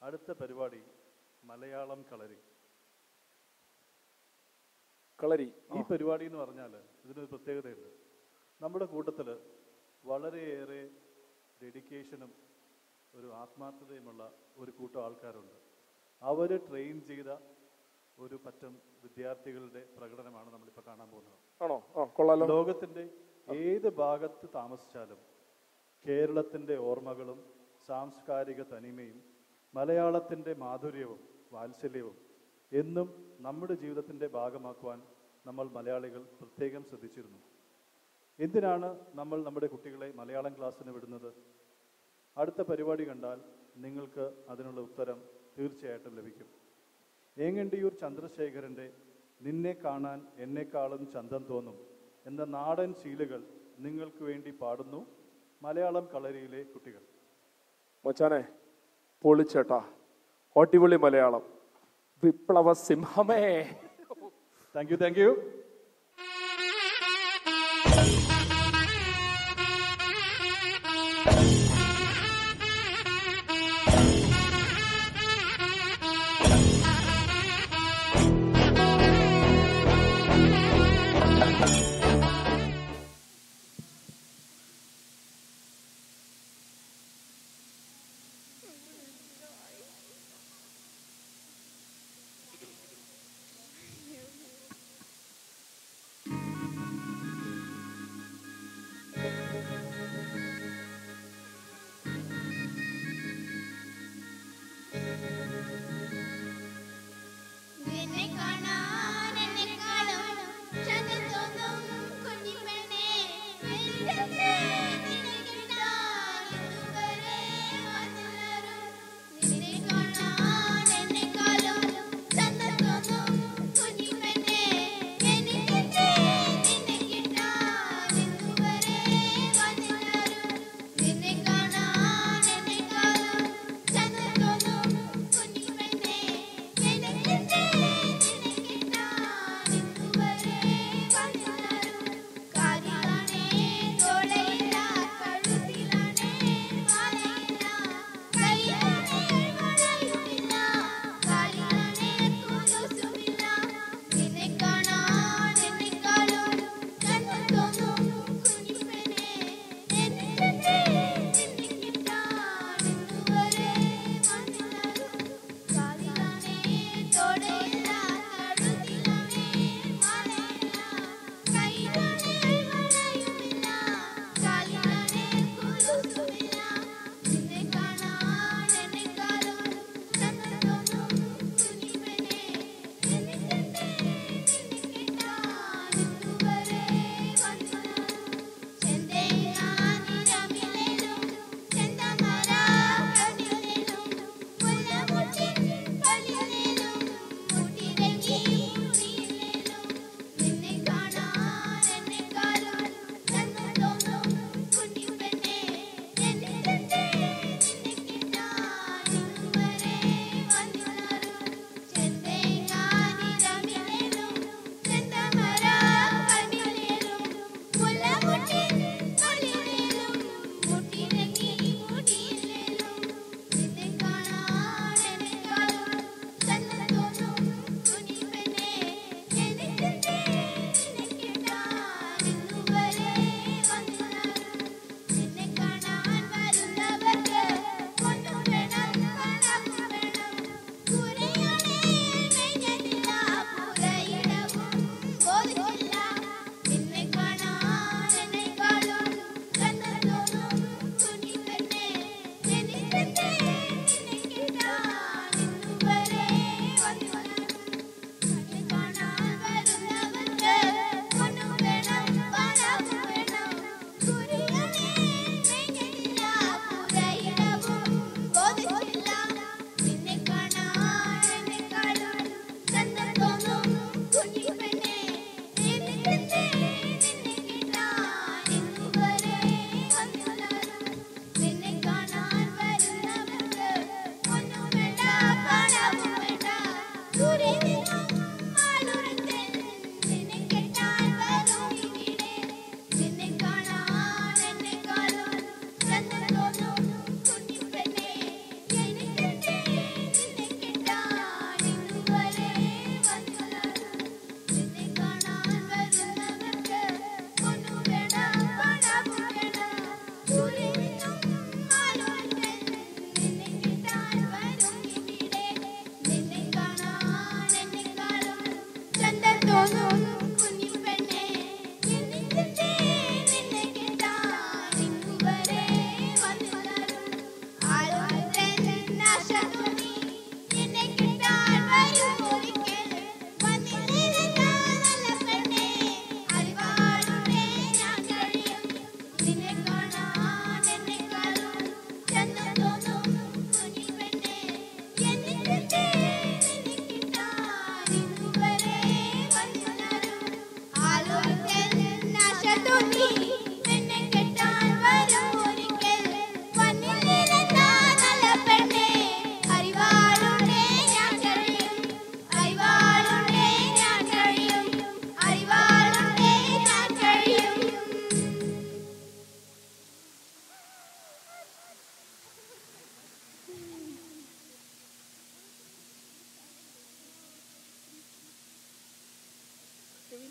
അടുത്ത പരിപാടി മലയാളം കളരി കളരി ഈ പരിപാടി എന്ന് പറഞ്ഞാൽ ഇതിനൊരു പ്രത്യേകതയുണ്ട് നമ്മുടെ കൂട്ടത്തിൽ വളരെയേറെ ഡെഡിക്കേഷനും ഒരു ആത്മാർത്ഥതയുമുള്ള ഒരു കൂട്ടം ആൾക്കാരുണ്ട് അവർ ട്രെയിൻ ചെയ്ത ഒരു പറ്റം വിദ്യാർത്ഥികളുടെ പ്രകടനമാണ് നമ്മളിപ്പോൾ കാണാൻ പോകുന്നത് ആണോ ആ കൊള്ളാലോ ലോകത്തിന്റെ ഏത് ഭാഗത്ത് താമസിച്ചാലും കേരളത്തിന്റെ ഓർമ്മകളും സാംസ്കാരിക തനിമയും മലയാളത്തിന്റെ മാധുര്യവും വാത്സല്യവും എന്നും നമ്മുടെ ജീവിതത്തിന്റെ ഭാഗമാക്കുവാൻ നമ്മൾ മലയാളികൾ പ്രത്യേകം ശ്രദ്ധിച്ചിരുന്നു എന്തിനാണ് നമ്മൾ നമ്മുടെ കുട്ടികളെ മലയാളം ക്ലാസ്സിന് വിടുന്നത് അടുത്ത പരിപാടി കണ്ടാൽ നിങ്ങൾക്ക് അതിനുള്ള ഉത്തരം തീർച്ചയായിട്ടും ലഭിക്കും ഏങ്ങണ്ടിയൂർ ചന്ദ്രശേഖരന്റെ നിന്നെ കാണാൻ എന്നെക്കാളും ചന്തം തോന്നും എന്ന നാടൻ ശീലുകൾ നിങ്ങൾക്ക് വേണ്ടി പാടുന്നു മലയാളം കളരിയിലെ കുട്ടികൾ മച്ചാനെ പൊളിച്ചേട്ടാ അടിപൊളി മലയാളം വിപ്ലവ സിംഹമേ thank you thank you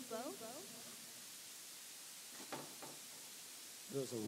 There's a